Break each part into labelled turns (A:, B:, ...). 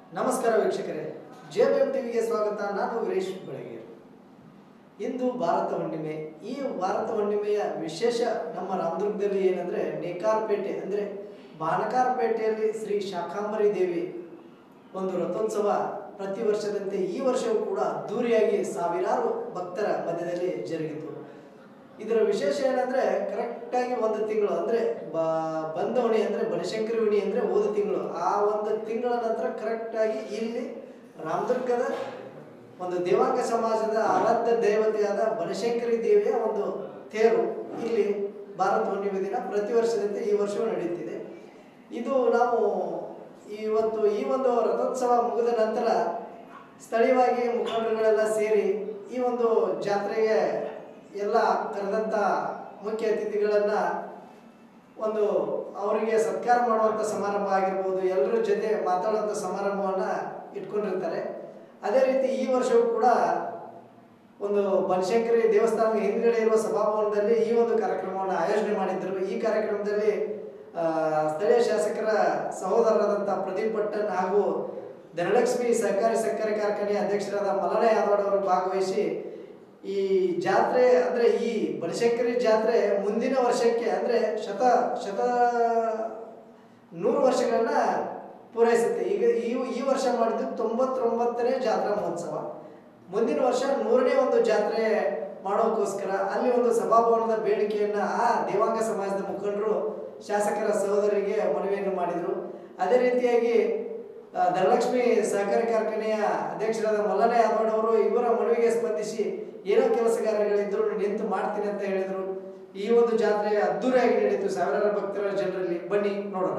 A: ನಮಸ್ಕಾರ ವೀಕ್ಷಕರೇ J B M ಟಿವಿಗೆ ಸ್ವಾಗತ ನಾನು ವೀರೇಶ್ ಬೆಳಗೇರಿ ಇಂದು ಭಾರತ ಹುಣ್ಣಿಮೆ ಈ ಭಾರತ ಹುಣ್ಣಿಮೆಯ ವಿಶೇಷ ನಮ್ಮ ರಾಮದುರ್ಗದಲ್ಲಿ ಏನಂದರೆ ನೇಕಾರ್ಪೇಟೆ ಅಂದರೆ ಬಾಣಕಾರ್ಪೇಟೆಯಲ್ಲಿ ಶ್ರೀ ಶಾಕಾಂಬರಿ ದೇವಿ ಒಂದು ರಥೋತ್ಸವ ಪ್ರತಿ ವರ್ಷದಂತೆ ಈ ವರ್ಷವೂ ಕೂಡ ಅದ್ದೂರಿಯಾಗಿ ಸಾವಿರಾರು ಭಕ್ತರ ಮಧ್ಯದಲ್ಲಿ ಜರುಗಿತು ಇದರ ವಿಶೇಷ ಏನಂದ್ರೆ ಕರೆಕ್ಟಾಗಿ ಒಂದು ತಿಂಗಳು ಅಂದ್ರೆ ಬ ಬಂದ ಹುಣಿ ಅಂದ್ರೆ ಬನಶಂಕರಿ ಹುಣಿ ಅಂದ್ರೆ ಹೋದ ತಿಂಗಳು ಆ ಒಂದು ತಿಂಗಳ ನಂತರ ಕರೆಕ್ಟಾಗಿ ಇಲ್ಲಿ ರಾಮದುರ್ಗದ ಒಂದು ದೇವಾಂಗ ಸಮಾಜದ ಆರಾಧ್ಯ ದೇವತೆಯಾದ ಬನಶಂಕರಿ ದೇವಿಯ ಒಂದು ತೇರು ಇಲ್ಲಿ ಭಾರತ ಹುಣ್ಣಿಮೆ ದಿನ ಪ್ರತಿ ವರ್ಷದಂತೆ ಈ ವರ್ಷವೂ ನಡೆಯುತ್ತಿದೆ ಇದು ನಾವು ಇವತ್ತು ಈ ಒಂದು ರಥೋತ್ಸವ ಮುಗಿದ ನಂತರ ಸ್ಥಳೀಯವಾಗಿ ಮುಖಂಡರುಗಳೆಲ್ಲ ಸೇರಿ ಈ ಒಂದು ಜಾತ್ರೆಗೆ ಎಲ್ಲ ಕರೆದಂಥ ಮುಖ್ಯ ಅತಿಥಿಗಳನ್ನು ಒಂದು ಅವರಿಗೆ ಸತ್ಕಾರ ಮಾಡುವಂಥ ಸಮಾರಂಭ ಆಗಿರ್ಬೋದು ಎಲ್ಲರ ಜೊತೆ ಮಾತಾಡುವಂಥ ಸಮಾರಂಭವನ್ನು ಇಟ್ಕೊಂಡಿರ್ತಾರೆ ಅದೇ ರೀತಿ ಈ ವರ್ಷವೂ ಕೂಡ ಒಂದು ಬನಶಂಕರಿ ದೇವಸ್ಥಾನದ ಹಿಂದ್ಗಡೆ ಇರುವ ಸಭಾಭವನದಲ್ಲಿ ಈ ಒಂದು ಕಾರ್ಯಕ್ರಮವನ್ನು ಆಯೋಜನೆ ಮಾಡಿದ್ದರು ಈ ಕಾರ್ಯಕ್ರಮದಲ್ಲಿ ಆ, ಸ್ಥಳೀಯ ಶಾಸಕರ ಸಹೋದರರಾದಂಥ ಪ್ರದೀಪ್ ಭಟ್ಟನ್ ಹಾಗೂ ಧನಲಕ್ಷ್ಮಿ ಸಹಕಾರಿ ಸಕ್ಕರೆ ಕಾರ್ಖಾನೆ ಅಧ್ಯಕ್ಷರಾದ ಮಲನ ಯಾದವ್ ಅವರು ಭಾಗವಹಿಸಿ ಈ ಜಾತ್ರೆ ಅಂದ್ರೆ ಈ ಬನಶಂಕರಿ ಜಾತ್ರೆ ಮುಂದಿನ ವರ್ಷಕ್ಕೆ ಅಂದ್ರೆ ಶತ ಶತ ನೂರು ವರ್ಷಗಳನ್ನ ಪೂರೈಸುತ್ತೆ ಈಗ ಈ ಈ ವರ್ಷ ಮಾಡಿದ್ದು ತೊಂಬತ್ತೊಂಬತ್ತನೇ ಜಾತ್ರಾ ಮಹೋತ್ಸವ ಮುಂದಿನ ವರ್ಷ ನೂರನೇ ಒಂದು ಜಾತ್ರೆ ಮಾಡೋಕ್ಕೋಸ್ಕರ ಅಲ್ಲಿ ಒಂದು ಸಭಾಭವನದ ಬೇಡಿಕೆಯನ್ನ ಆ ದೇವಾಂಗ ಸಮಾಜದ ಮುಖಂಡರು ಶಾಸಕರ ಸಹೋದರಿಗೆ ಮನವಿಯನ್ನು ಮಾಡಿದರು ಅದೇ ರೀತಿಯಾಗಿ ಆ, ಧನಲಕ್ಷ್ಮಿ ಸಹಕಾರಿ ಕಾರ್ಖಾನೆಯ ಅಧ್ಯಕ್ಷರಾದ ಮಲ್ಲನ ಯಾದವ್ ಅವರು ಇವರ ಮನವಿಗೆ ಸ್ಪಂದಿಸಿ ಏನೋ ಕೆಲಸಗಾರಗಳಿದ್ರು ನಿಂತು ಮಾಡ್ತೀನಿ ಅಂತ ಹೇಳಿದರು ಈ ಒಂದು ಜಾತ್ರೆ ಅದ್ದೂರಿಯಾಗಿ ನಡೆಯಿತು ಸಾವಿರಾರು ಭಕ್ತರ ಜನರಲ್ಲಿ ಬನ್ನಿ ನೋಡೋಣ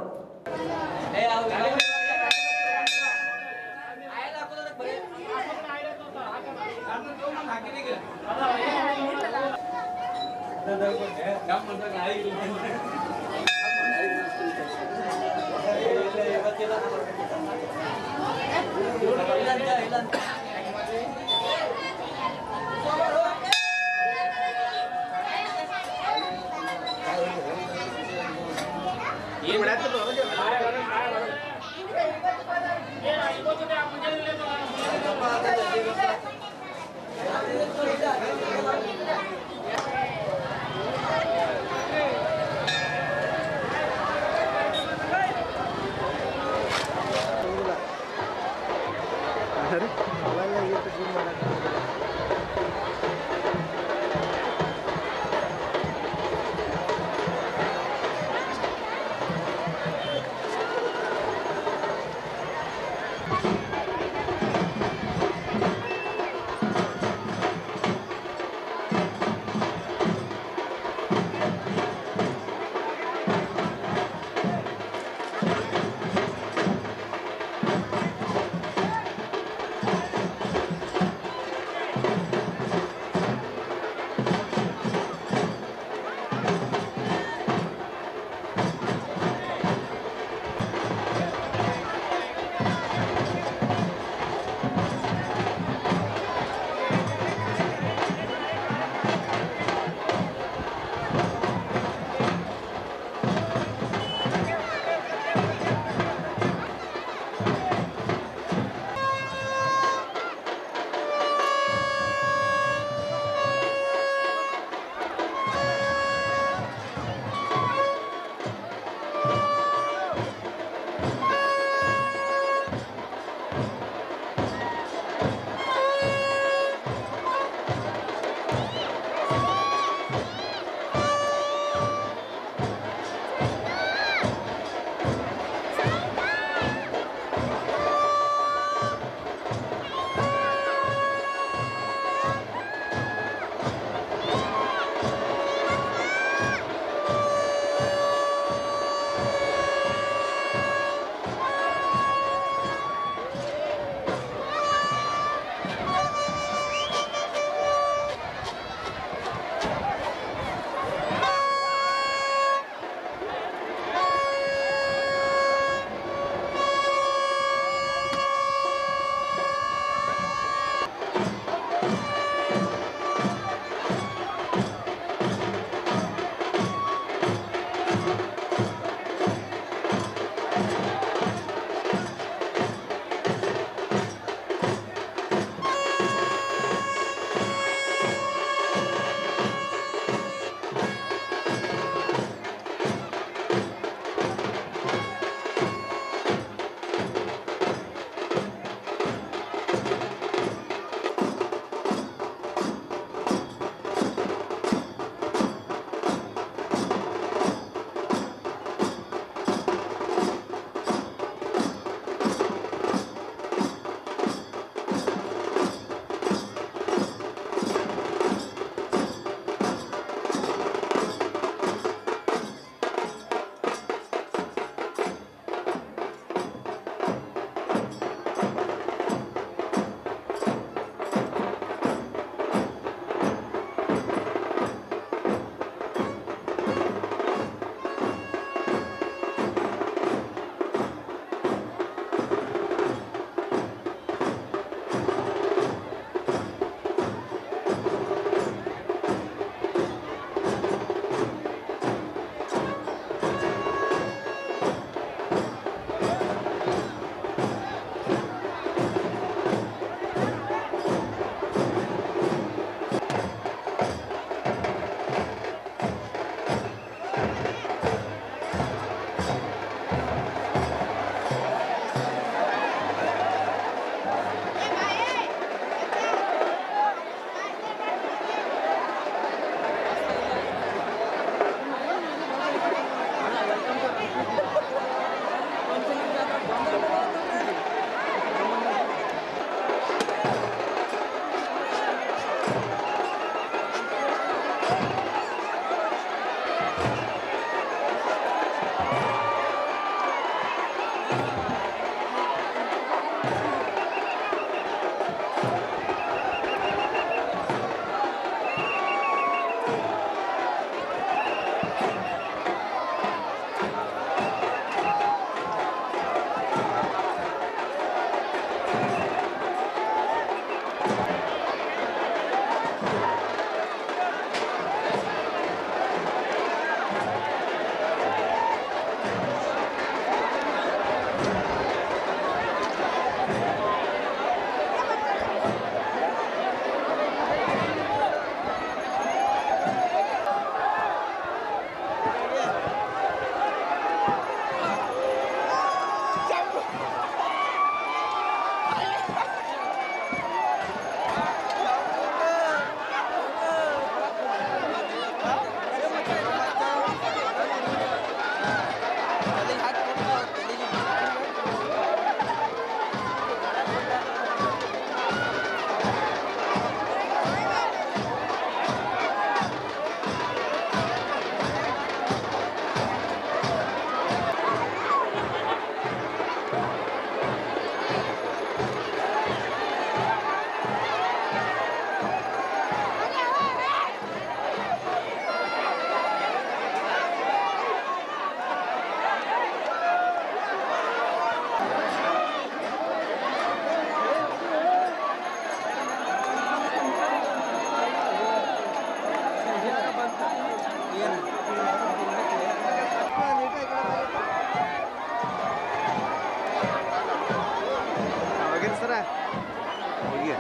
B: ಹೋಗಿರಿ ಸರ ಹೋಗಿ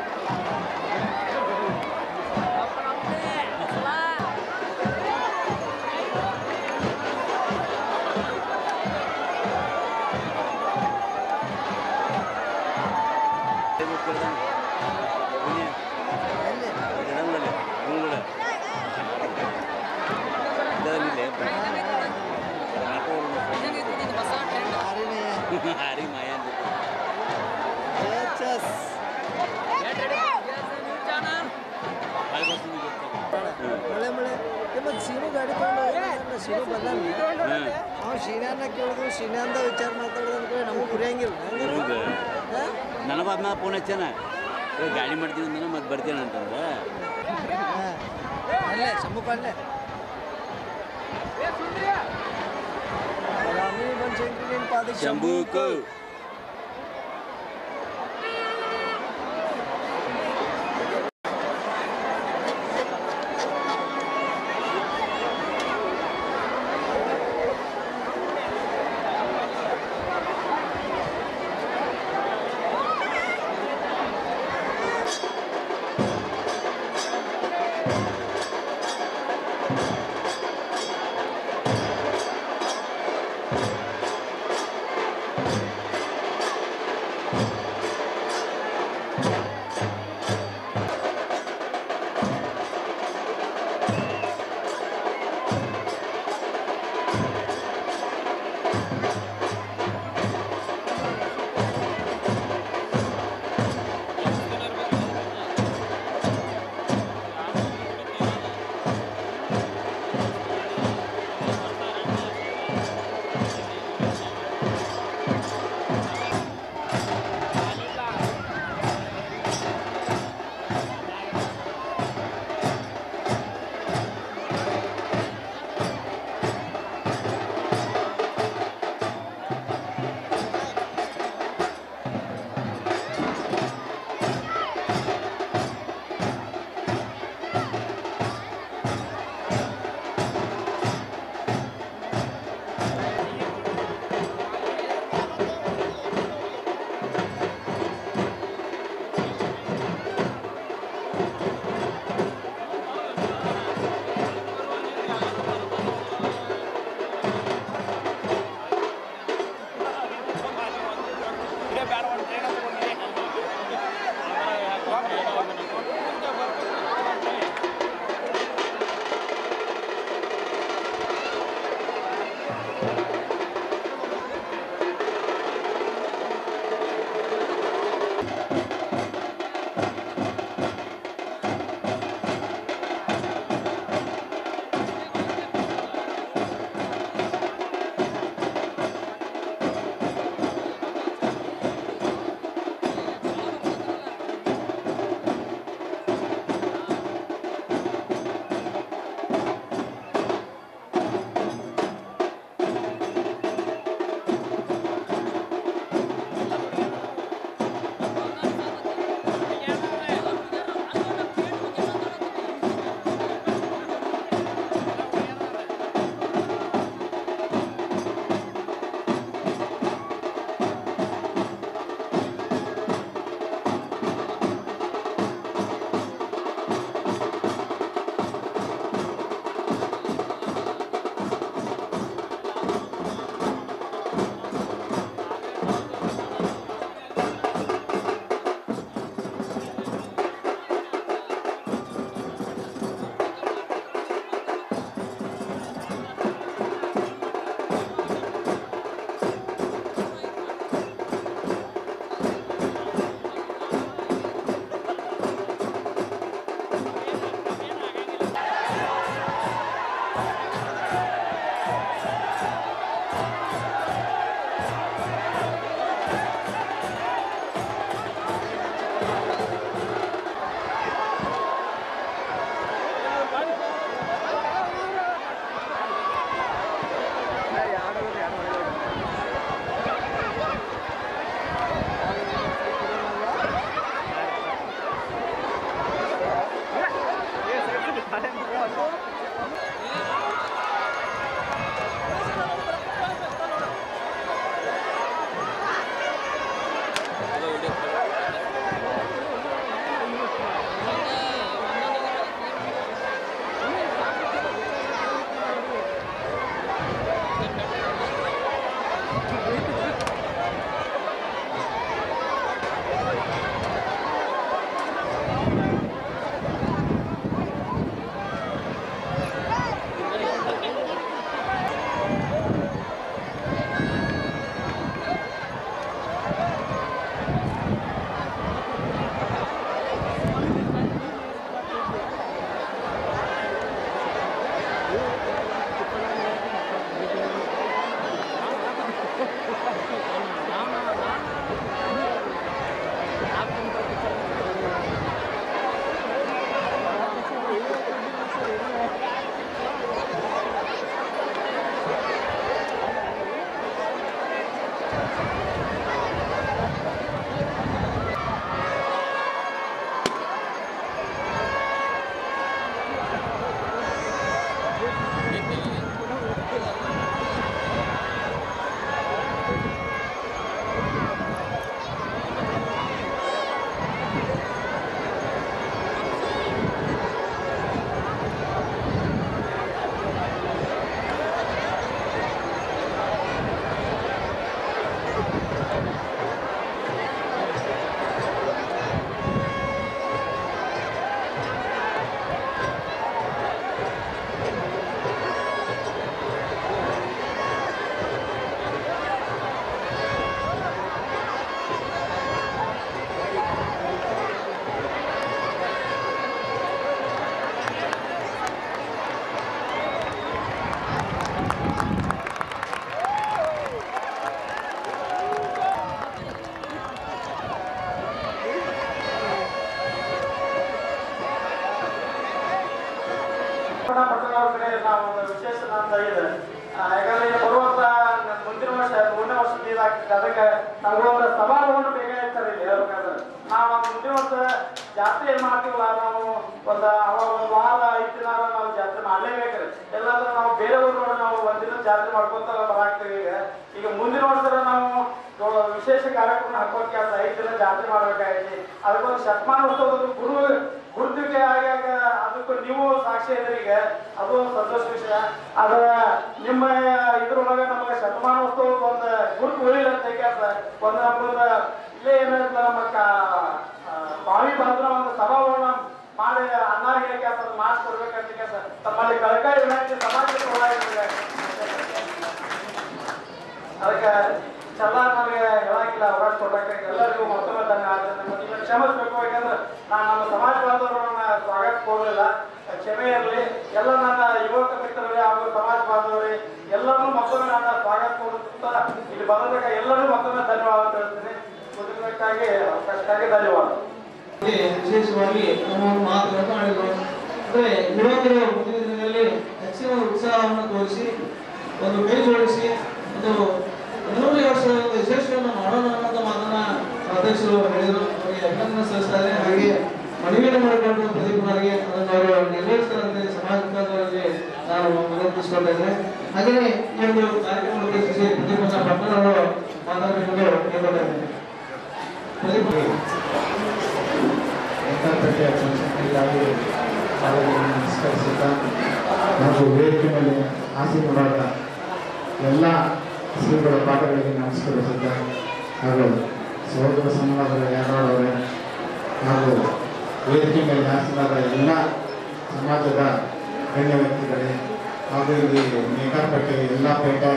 C: ಹಾರಿ ಮಾಯ ಅಂತ ಭಾಳ ಬರ್ತೀನಿ
A: ಮಳೆ ಮಳೆ ಮತ್ತೆ ಸೀನು ಗಾಡಿ ತಗೊಂಡು ಸೀನು ಬಂದ
C: ಹಾಂ
A: ಅವ್ ಶೀನ್ಯಾನ ಕೇಳಿದ್ರು ಶೀನ್ಯಾಂದ ವಿಚಾರ ಮಾತಾಡೋದು ಅನ್ಕೊಳ್ಳಿ ನಮಗೆ ಕುರಿಯಂಗಿಲ್ಲ
C: ಹೌದು ನನಗೂ ಅದನ್ನ ಫೋನ್ ಹಚ್ಚಾನ ಏ, ಗಾಡಿ ಮಾಡ್ತೀನಿ ಅಂದ್ರೆ ಮತ್ತೆ ಬರ್ತೀನಿ ಅಂತಂದ್ರೆ
A: ಅಲ್ಲೇ ಶಂಭು ಪಾಂಡೆ ರಾಮಿ ಬಂದ್ ಶಂಕರಿ ನಿನ್ ಪಾದಕ್ಕೆ
C: ಶಂಭೂಕು
D: ಪಣ ಪಟ್ಟಣವ್ರ ಕಡೆ ನಾವು ಒಂದು ವಿಶೇಷ ಅಂತ ಇದೆ ಆ, ಯಾಕಂದ್ರೆ ಈಗ ಬರುವಂತ ಮುಂದಿನ ವರ್ಷ ಮೂರನೇ ವರ್ಷ ಇದಾಗ್ತದೆ ಅದಕ್ಕೆ ನಮ್ಗೆ ಒಂದು ಸಭಾಭವನ ಬೇಕಾಗಿರ್ತಾರೆ ಇಲ್ಲಿ ಹೇಳ್ಬೇಕಾದ್ರೆ ನಾವು ಮುಂದಿನ ವರ್ಷ ಜಾತ್ರೆ ಏನ್ ಮಾಡ್ತೀವಲ್ಲ ನಾವು ಒಂದು ಅವಾಗ ಒಂದು ವಾರ ಐದು ದಿನ ನಾವು ಜಾತ್ರೆ ಮಾಡ್ಲೇಬೇಕ್ರಿ ಎಲ್ಲಾದ್ರೂ ನಾವು ಬೇರೆ ಊರು ನಾವು ಒಂದಿನ ಜಾತ್ರೆ ಮಾಡ್ಕೊಂತ ಬರಾಕ್ತೀವಿ ಈಗ ಈಗ ಮುಂದಿನ ವರ್ಷ ನಾವು ದೊ- ವಿಶೇಷ ಕಾರ್ಯಕ್ರಮ ಹಾಕೋಕೆ ಅದು ಐದು ದಿನ ಜಾತ್ರೆ ಮಾಡ್ಬೇಕಾಗೈತಿ ಅದಕ್ಕೊಂದು ಶತಮಾನ ಉತ್ಸವದ ಗುರು ಗುರುತಿಗೆ ಆಗಾಗ ಅದಕ್ಕೂ ನೀವು ಸಾಕ್ಷಿ ಇದ್ರಿ ಈಗ ಅದು ಒಂದು ಸಂತೋಷ ವಿಷಯ ಅದ ನಿಮ್ಮ ಇದ್ರೊಳಗೆ ನಮಗೆ ಶತಮಾನೋತ್ಸವ ಒಂದು ಗುರುತು ಉಳಿಲ್ಲ ಅಂತ ಹೇಳ್ಯಾರ ಒಂದು ನಮ್ಗೊಂದು ಇಲ್ಲೇ ಏನಿಲ್ಲ ನಮ್ಮ ಕಾ- ಆ, ಬಾವಿ ಬಂದ್ರ ಒಂದು ಸಭಾವನ್ನ ಮಾಡಿ ಅನ್ನಾರಿಗೆ ಹೇಳ್ಯಾರ ಅದನ್ನ ಮಾಡಿಸ್ಕೊಡ್ಬೇಕಂತ ಹೇಳ್ಯಾರ ತಮ್ಮಲ್ಲಿ ಕಳಕಳಿ ವಿನಂತಿ ಸಮಾಜಕ್ಕೆ ಹೋರಾಡಿದ್ರೆ ಅದಕ್ಕೆ ಚೆಲ್ಲ ನನಗೆ ಹೇಳಂಗಿಲ್ಲ ಅವಕಾಶ ಕೊಡಕ್ಕೆ ಎಲ್ಲರಿಗೂ ಮತ್ತೊಮ್ಮೆ ಧನ್ಯವಾದ ನಿಮ್ಮನ್ನು ಇದನ್ನ ಕ್ಷಮಿಸ್ಬೇಕು ಯಾಕಂದ್ರೆ ನಾನು ನಮ್ಮ ಸಮಾಜ ಬಾಂಧವರನ್ನ ಸ್ವಾಗತ ಕೋರಲಿಲ್ಲ ಕ್ಷಮೆ ಇರಲಿ ಎಲ್ಲ ನನ್ನ ಯುವಕ ಮಿತ್ರರೇ ಹಾಗೂ ಸಮಾಜ ಬಾಂಧವರೇ ಎಲ್ಲರೂ ಮತ್ತೊಮ್ಮೆ ನನ್ನ ಸ್ವಾಗತ ಕೋರುತ್ತಾ ಇಲ್ಲಿ ಬಂದಾಗ ಎಲ್ಲರೂ ಮತ್ತೊಮ್ಮೆ ಧನ್ಯವಾದ ಹೇಳ್ತೀನಿ ಮುದುಕಕ್ಕಾಗಿ ಅವಕಾಶಕ್ಕಾಗಿ ಧನ್ಯವಾದ
E: ಬಗ್ಗೆ ವಿಶೇಷವಾಗಿ ನಮ್ಮ ಒಂದು ಮಾತುಗಳನ್ನು ಆಡಿದರು ಅಂದ್ರೆ ಯುವಕರು ಮುಂದಿನ ದಿನಗಳಲ್ಲಿ ಹೆಚ್ಚಿನ ಉತ್ಸಾಹವನ್ನು ತೋರಿಸಿ ಒಂದು ಕೈ ಜೋಡಿಸಿ ಒಂದು ಹದಿನೂರನೇ ವರ್ಷದ ಒಂದು ವಿಶೇಷವನ್ನು ಮಾಡೋಣ ಅನ್ನೋಂಥ ಮಾತನ್ನ ಅಧ್ಯಕ್ಷರು ಹೇಳಿದರು ಅವರಿಗೆ ಅಭಿನಂದನೆ ಸಲ್ಲಿಸ್ತಾರೆ ಹಾಗೆ ಮನವಿಯನ್ನು ಮಾಡಿಕೊಂಡು ಪ್ರದೀಪ್ನವರಿಗೆ ಅದನ್ನು ಅವರು ನೆರವೇರಿಸ್ತಾರಂತೆ ಸಮಾಜ ಮುಖಾಂತರವಾಗಿ ನಾನು ವಿನಂತಿಸ್ಕೊಳ್ತಾ ಇದ್ದೇನೆ ಹಾಗೆಯೇ ಈ ಒಂದು ಕಾರ್ಯಕ್ರಮ ಉದ್ದೇಶಿಸಿ ಪ್ರದೀಪನ ಪಟ್ಟಣವರು ಮಾತಾಡಬೇಕೆಂದು ಕೇಳ್ಕೊಳ್ತಾ ಇದ್ದೇನೆ ಪ್ರದೀಪ್
F: ವೆಂಕಟಪೇಟೆಯ ಜನಸಂಖ್ಯೆಗಾಗಿ ಅವರಿಗೆ ನಮಸ್ಕರಿಸುತ್ತಾ ಹಾಗೂ ವೇದಿಕೆ ಮೇಲೆ ಆಸೀನರಾದ ಎಲ್ಲ ಶ್ರೀಗಳ ಪಾದಗಳಿಗೆ ನಮಸ್ಕರಿಸುತ್ತಾ ಹಾಗೂ ಸಹೋದರ ಸಮಾಜದ ಯಾರವರೇ ಹಾಗೂ ವೇದಿಕೆ ಮೇಲೆ ಆಸೀನರಾದ ಎಲ್ಲ ಸಮಾಜದ ಗಣ್ಯ ವ್ಯಕ್ತಿಗಳೇ ಹಾಗೂ ಇಲ್ಲಿ ನೇಕಾರಪೇಟೆ ಎಲ್ಲ ಪೇಟೆ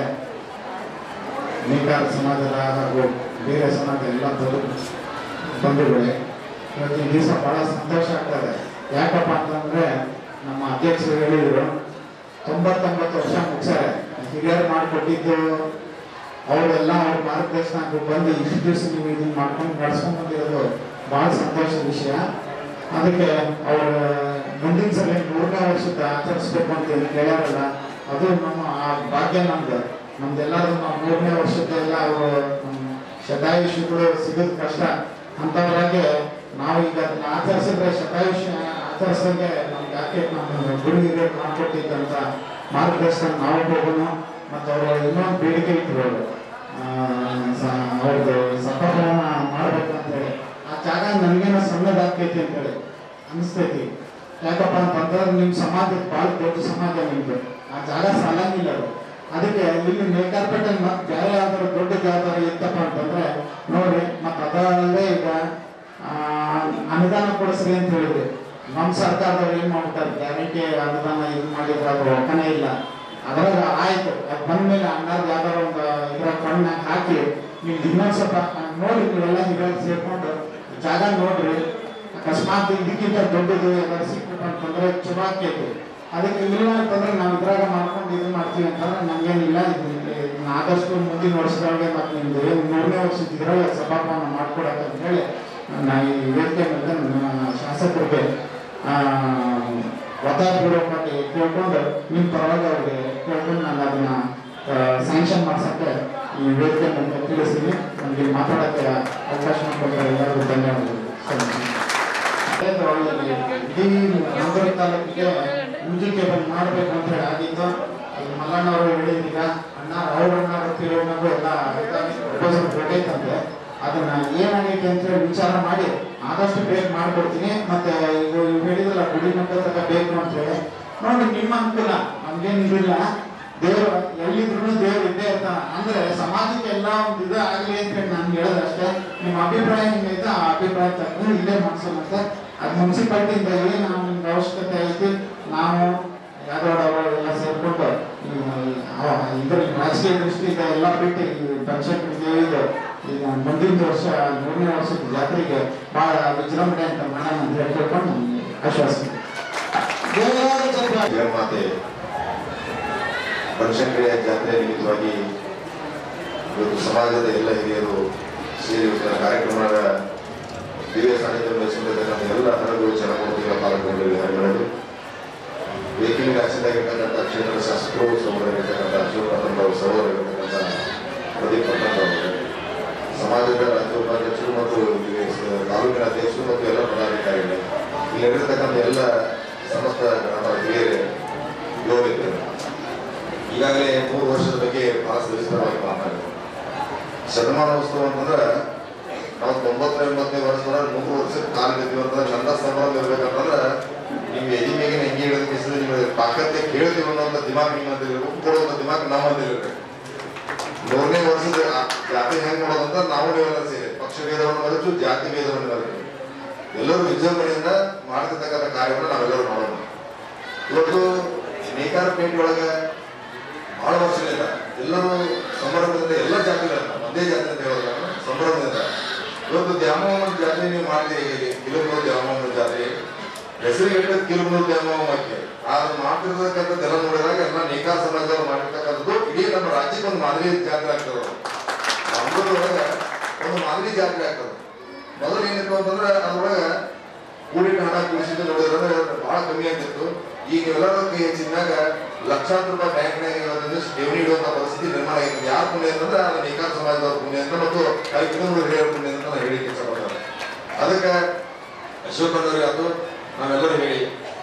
F: ನೇಕಾರ ಸಮಾಜದ ಹಾಗೂ ಬೇರೆ ಸಮಾಜದ ಎಲ್ಲ ಬಂಧು ಬಂಧುಗಳೇ ಇವತ್ತಿನ ದಿವಸ ಬಹಳ ಸಂತೋಷ ಆಗ್ತದೆ ಯಾಕಪ್ಪ ಅಂತಂದ್ರೆ ನಮ್ಮ ಅಧ್ಯಕ್ಷರು ಹೇಳಿದ್ರು ತೊಂಬತ್ತೊಂಬತ್ತು ವರ್ಷ ಮುಗಿಸ್ಯಾರೆ ಹಿರಿಯರು ಮಾಡಿಕೊಟ್ಟಿದ್ದು ಅವರೆಲ್ಲ ಅವ್ರ ಮಾರ್ಗದರ್ಶನ ಬಂದು ಇಷ್ಟು ದಿವಸ ನೀವು ಇದನ್ನ ಮಾಡ್ಕೊಂಡು ನಡ್ಸ್ಕೊಂಡ್ ಬಂದಿರೋದು ಬಹಳ ಸಂತೋಷದ ವಿಷಯ ಅದಕ್ಕೆ ಅವ್ರ ಮುಂದಿನ ಸಲ ನೂರನೇ ವರ್ಷದ ಆಚರಿಸ್ಬೇಕು ಅಂತ ಏನು ಕೇಳ್ಯಾರಲ್ಲ ಅದು ನಮ್ಮ ಆ ಭಾಗ್ಯ ನಮ್ದು ನಮ್ದೆಲ್ಲರೂ ನಾವು ಮೂರನೇ ವರ್ಷದ್ದೆಲ್ಲ ಅವರು ಶತಾಯುಷಿಗಳು ಸಿಗೋದು ಕಷ್ಟ ಅಂಥವ್ರಾಗೆ ನಾವು ಈಗ ಅದನ್ನ ಆಚರಿಸಿದ್ರೆ ಶತಾಯುಷಿ ಆಚರಿಸೋಕೆ ನಮ್ಗೆ ಯಾಕೆ ನಮ್ಮ ಗುರು ಹಿರಿಯರು ಮಾಡ್ಕೊಟ್ಟಿದ್ದಂಥ ಮಾರ್ಗದರ್ಶನ ನಾವು ಹೋಗೋಣ ಮತ್ತು ಅವರು ಇನ್ನೊಂದು ಬೇಡಿಕೆ ಇಟ್ಟರು ಅವರು ಅವ್ರದ್ದು ಸಫಲವನ್ನ ಮಾಡ್ಬೇಕಂತ ಹೇಳಿ ಆ ಜಾಗ ನನಗೇನೋ ಸಣ್ಣದಾಗ್ತೈತಿ ಅಂತೇಳಿ ಅನಿಸ್ತೈತಿ ಯಾಕಪ್ಪ ಅಂತಂದ್ರೆ ನಿಮ್ಮ ಸಮಾಜದ ಭಾಳ ದೊಡ್ಡ ಸಮಾಜ ನಿಮ್ದು ಆ ಜಾಗ ಸಾಲಂಗಿಲ್ಲ ಅದು ಅದಕ್ಕೆ ಇಲ್ಲಿ ನೇಕಾರ್ಪೇಟೆ ಮತ್ತೆ ಬೇರೆ ಯಾವ್ದಾದ್ರು ದೊಡ್ಡ ಯಾವ್ದಾದ್ರು ಇತ್ತಪ್ಪ ಅಂತಂದ್ರೆ ನೋಡ್ರಿ ಮತ್ತೆ ಅದರಲ್ಲೇ ಈಗ ಆ, ಅನುದಾನ ಕೊಡಿಸ್ರಿ ಅಂತ ಹೇಳಿದ್ರಿ ನಮ್ಮ ಸರ್ಕಾರದವ್ರು ಏನ್ ಮಾಡ್ತಾರೆ ಗ್ಯಾರಂಟಿ ಅನುದಾನ ಇದು ಮಾಡಿದ್ರೆ ಅದು ರೊಕ್ಕನೇ ಇಲ್ಲ ಅದ್ರಾಗ ಆಯ್ತು ಅದು ಬಂದ್ಮೇಲೆ ಹಂಗಾದ್ರೆ ಯಾವ್ದಾರ ಒಂದು ಇದ್ರ ಫಂಡ್ನಾಗ ಹಾಕಿ ನೀವು ಇನ್ನೊಂದ್ ಸ್ವಲ್ಪ ನೋಡಿ ನೀವೆಲ್ಲ ಹಿರಿಯರು ಸೇರ್ಕೊಂಡು ಜಾಗ ನೋಡ್ರಿ ಅಕಸ್ಮಾತ್ ಇದಕ್ಕಿಂತ ದೊಡ್ಡದು ಏನಾದ್ರು ಸಿಕ್ಬಿಟ್ಟು ಅಂತಂದ್ರೆ ಚಲೋ ಆಕೈತಿ ಅದಕ್ಕೆ ಇಲ್ಲ ಅಂತಂದ್ರೆ ನಾವು ಇದ್ರಾಗ ಮಾಡ್ಕೊಂಡು ಇದು ಮಾಡ್ತೀವಿ ಅಂತಂದ್ರೆ ನಮ್ಗೇನಿಲ್ಲ ಇದು ಇದನ್ನ ಆದಷ್ಟು ಮುಂದಿನ ವರ್ಷದೊಳಗೆ ಮತ್ತೆ ನಿಮ್ದು ಏನು ಮೂರನೇ ವರ್ಷದ ಇದ್ರಾಗ ಸಭಾಪನ ಮಾಡ್ಕೊಡಕ್ಕೆ ಅಂತ ಹೇಳಿ ನಾ ಈ ವೇದಿಕೆ ಮೇಲೆ ನನ್ನ ಶಾಸಕರಿಗೆ ಆ, ಒತ್ತಾಯ ಪೂರ್ವಕವಾಗಿ ಕೇಳ್ಕೊಂಡು ನಿಮ್ಮ ಪರವಾಗಿ ಅವ್ರಿಗೆ ಕೇಳ್ಕೊಂಡು ನಾನು ಅದನ್ನ ಸ್ಯಾಂಕ್ಷನ್ ಮಾಡ್ಸಕ್ಕೆ ಈ ವೇದಿಕೆ ಮೇಲೆ ತಿಳಿಸ್ತೀನಿ ನನಗೆ ಮಾತಾಡೋಕ್ಕೆ ಅವಕಾಶ ಮಾಡಿಕೊಟ್ರೆ ಎಲ್ಲರಿಗೂ ಧನ್ಯವಾದಗಳು ಇಡೀ ಮಂಗಳೂರು ತಾಲೂಕಿಗೆ ಮ್ಯೂಸಿಕ್ ಕೇಬಲ್ ಮಾಡಬೇಕು ಅಂತ ಹೇಳಿ ಆಗಿದ್ದು ಈಗ ಮಲ್ಲಣ್ಣ ಅವರು ಹೇಳಿದೀಗ ಅಣ್ಣ ಅವ್ರ ಅಣ್ಣ ತಿರುವನಾಗೂ ಎಲ್ಲ ಪ್ರಪೋಸಲ್ ಕೊಟ್ಟೈತಂತೆ ಅದನ್ನ ಏನಾಗೈತೆ ಅಂತ ಹೇಳಿ ವಿಚಾರ ಮಾಡಿ ಆದಷ್ಟು ಬೇಗ ಮಾಡ್ಕೊಡ್ತೀನಿ ಮತ್ತೆ ಈಗ ಇವ್ ಹೇಳಿದ್ರಲ್ಲ ಗುಡಿ ಮಕ್ಕಳ ತನಕ ಬೇಕು ಅಂತ ಹೇಳಿ ನೋಡಿ ನಿಮ್ಮ ಅನುಕೂಲ ನಮ್ಗೇನ್ ಇದಿಲ್ಲ ದೇವ್ರು ಎಲ್ಲಿದ್ರು ದೇವ್ರು ಇದ್ದೇ ಇರ್ತಾನ ಅಂದ್ರೆ ಸಮಾಜಕ್ಕೆ ಎಲ್ಲ ಒಂದು ಇದು ಆಗ್ಲಿ ಅಂತ ಹೇಳಿ ನಾನು ಹೇಳೋದು ಅಷ್ಟೇ ನಿಮ್ಮ ಅಭಿಪ್ರಾಯ ಹಿಂಗೈತೆ ಆ ಅಭಿಪ್ರಾಯ ತಕ್ಕಂಗೆ ಇಲ್ಲೇ ಮಾಡಿಸೋಣ ಅದು ಮುನ್ಸಿಪಾಲ್ಟಿಯಿಂದ ಏನು ನಮ್ಗೆ ಅವಶ್ಯಕತೆ ಐತಿ ನಾವು ಯಾವ್ದವ್ರು ಎಲ್ಲ ಸೇರ್ಕೊಂಡು ಇದ್ರ ರಾಜಕೀಯ ದೃಷ್ಟಿಯಿಂದ ಎಲ್ಲ ಬಿಟ್ಟು ಈ ಪಂಚಾಯತ್ ದೇವಿದು ಈಗ ಮುಂದಿನ ವರ್ಷ ಮೂರನೇ ವರ್ಷದ ಜಾತ್ರೆಗೆ ಬಹಳ ವಿಜೃಂಭಣೆ ಅಂತ ಮಾಡೋಣ ಅಂತ ಹೇಳಿ ಕೇಳ್ಕೊಂಡು ನಾನು ಆಶ್ವಾಸಿಸ್ತೀನಿ
E: ದೇವರಾದ ಚಂದ್ರ
G: ಜಗನ್ಮಾತೆ ಬನಶಂಕರಿಯ ಜಾತ್ರೆ ನಿಮಿತ್ತವಾಗಿ ಇವತ್ತು ಸಮಾಜದ ಎಲ್ಲ ಹಿರಿಯರು ಸೇರಿ ಇವತ್ತಿನ ಕಾರ್ಯಕ್ರಮದ ದಿವ್ಯ ಸಾನ್ನಿಧ್ಯವನ್ನು ವಹಿಸಿರ್ತಕ್ಕಂಥ ಎಲ್ಲ ಹರಗಳು ಜನಮೂರ್ತಿಗಳ ಪಾಲ್ಗೊಂಡಿರುವ ಹರಿಗಳು ವೇಕಿಂಗ್ ಕ್ಷೇತ್ರದ ಶಾಸಕರು ಸಹೋದರಿರ್ತಕ್ಕಂಥ ಅಶೋಕ್ ಪಟ್ಟಣ ಅವರು ಸಹೋದರಿರ್ತಕ್ಕಂಥ ಪ್ರದೀಪ್ ಪಟ್ಟಣ ಅವರು ಸಮಾಜದ ರಾಜ್ಯ ಉಪಾಧ್ಯಕ್ಷರು ಮತ್ತು ಇಲ್ಲಿ ಸ- ತಾಲೂಕಿನ ಅಧ್ಯಕ್ಷರು ಮತ್ತು ಎಲ್ಲ ಪದಾಧಿಕಾರಿಗಳು ಇಲ್ಲಿರತಕ್ಕಂಥ ಎಲ್ಲ ಸಮಸ್ತ ಗ್ರಾಮ ಹಿರಿಯರೇ ಯೋಗಿದ್ದರು ಈಗಾಗಲೇ ಮೂರು ವರ್ಷದ ಬಗ್ಗೆ ಬಹಳ ಸವಿಸ್ತರವಾಗಿ ಮಾತನಾಡಿದರು ಶತಮಾನೋತ್ಸವ ಅಂತಂದ್ರೆ ನಾವು ತೊಂಬತ್ತ ಎಂಬತ್ತನೇ ವರ್ಷದೊಳಗೆ ಮೂರು ವರ್ಷಕ್ಕೆ ಕಾಲ ಗತಿ ಅಂತಂದ್ರೆ ನನ್ನ ಸಂಭ್ರಮ ಇರ್ಬೇಕಂತಂದ್ರೆ ನೀವು ಎದಿ ಮೇಗಿನ ಹೆಂಗೆ ಹೇಳೋದು ಕಿಸಿದ್ರೆ ನಿಮಗೆ ತಾಕತ್ತೆ ಕೇಳ್ತೀವಿ ಅನ್ನೋಂಥ ದಿಮಾಗ್ ನಿಮ್ಮಂತ ಇರಬೇಕು ಕೊಡುವಂಥ ದಿಮಾಗ್ ನಮ್ಮಂತ ಇರಬೇಕು ಮೂರನೇ ವರ್ಷದ ಆ- ಜಾತಿ ಹೆಂಗ್ ಮಾಡೋದಂತ ನಾವು ನೀವೆಲ್ಲ ಸೇರಿ ಪಕ್ಷ ಭೇದವನ್ನು ಮರೆತು ಜಾತಿ ಭೇದವನ್ನು ಮರೆತು ಎಲ್ಲರೂ ವಿಜೃಂಭಣೆಯಿಂದ ಮಾಡ್ತಿರ್ತಕ್ಕಂಥ ಕಾರ್ಯವನ್ನು ನಾವೆಲ್ಲರೂ ಮಾಡೋಣ ಇವತ್ತು ನೇಕಾರ ಪೇಂಟ್ ಒಳಗೆ ಬಹಳ ವರ್ಷಗಳಿಂದ ಎಲ್ಲರೂ ಸಂಭ್ರಮದಿಂದ ಎಲ್ಲ ಜಾತಿಗಳನ್ನ ಒಂದೇ ಜಾತಿ ಅಂತ ಹೇಳೋದು ನಾನು, ಸಂಭ್ರಮದಿಂದ ಇವತ್ತು ದ್ಯಾಮೋಹನ ಜಾತ್ರೆ ನೀವು ಮಾಡಿದ್ದೀರಿ ಹೇಗೆ ಕಿಲುಮೂರು ದ್ಯಾಮೋಹನ ಜಾತ್ರೆ ಹೆಸರಿಗೆ ಇಟ್ಟದ ಕಿಲುಮೂರು ದ್ಯಾಮೋಹ ಹಾಕಿ ಅದು ಮಾಡ್ತಿರ್ತಕ್ಕಂಥದ್ದೆಲ್ಲ ನೋಡಿದಾಗ ಎಲ್ಲ ನೇಕಾರ ಸಮಾಜದವ್ರು ಮಾಡಿರ್ತಕ್ಕಂಥದ್ದು ಇಡೀ ನಮ್ಮ ರಾಜ್ಯಕ್ಕೆ ಒಂದು ಮಾದರಿ ಜಾತ್ರೆ ಆಗ್ತದೆ ಮಂಗಳೂರೊಳಗೆ ಒಂದು ಮಾದರಿ ಜಾತ್ರೆ ಆಗ್ತದೆ ಮೊದಲು ಏನಿತ್ತು ಅಂತಂದ್ರೆ ಅದ್ರೊಳಗೆ ಕೂಡಿಟ್ಟ ಹಣ ಕೂಡಿಸಿದ್ದು ನೋಡಿದ್ರೆ ಬಹಳ ಕಮ್ಮಿ ಆಗ್ತಿತ್ತು ಈಗ ಎಲ್ಲರ ಕೈ ಹೆಚ್ಚಿದಾಗ ಲಕ್ಷಾಂತರ ರೂಪಾಯಿ ಬ್ಯಾಂಕ್ನಾಗ ಇರೋದ್ರಿಂದ ಠೇವಣಿ ಇಡುವಂತ ಪರಿಸ್ಥಿತಿ ನಿರ್ಮಾಣ ಆಗಿದೆ ಯಾರ ಪುಣ್ಯ ಅಂತಂದ್ರೆ ಅದು ನೇಕಾರ ಸಮಾಜದವ್ರ ಪುಣ್ಯ ಅಂತ ಮತ್ತು ಅಲ್ಲಿ ಕುಟುಂಬದ ಹಿರಿಯರ ಪುಣ್ಯ ಅಂತ ನಾನು ಹೇಳಿಕ್ಕೆ ಇಷ್ಟಪಡ್ತಾರೆ ಅದಕ್ಕೆ ಅಶೋಕಣ್ಣವ್ರಿಗೆ ಅದು ನಾವೆಲ್ಲರೂ ಹೇಳಿ